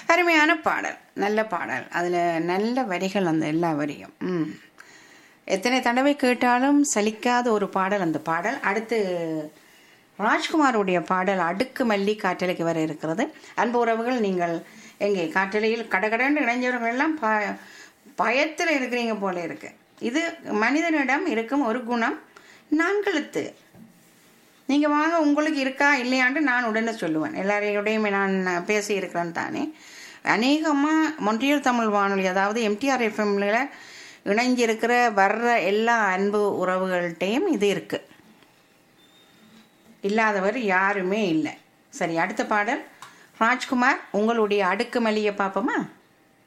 அருமையான பாடல் நல்ல பாடல் அதில் நல்ல வரிகள் அந்த எல்லா வரியும் ம் எத்தனை தடவை கேட்டாலும் சலிக்காத ஒரு பாடல் அந்த பாடல் அடுத்து ராஜ்குமாருடைய பாடல் அடுக்கு மல்லி காற்றலைக்கு வர இருக்கிறது அன்பு உறவுகள் நீங்கள் எங்கே காற்றலையில் கடகடன்னு இணைஞ்சவர்கள் எல்லாம் ப பயத்தில் இருக்கிறீங்க போல இருக்கு இது மனிதனிடம் இருக்கும் ஒரு குணம் நான்கெழுத்து நீங்கள் வாங்க உங்களுக்கு இருக்கா இல்லையான்ட்டு நான் உடனே சொல்லுவேன் எல்லாரையோடையுமே நான் பேசி இருக்கிறேன் தானே அநேகமாக மொன்றியல் தமிழ் வானொலி அதாவது எம்டிஆர் எஃப்எம்ல இணைஞ்சிருக்கிற வர்ற எல்லா அன்பு உறவுகள்கிட்டையும் இது இருக்குது இல்லாதவர் யாருமே இல்லை சரி அடுத்த பாடல் ராஜ்குமார் உங்களுடைய அடுக்கு மல்லியை பார்ப்போமா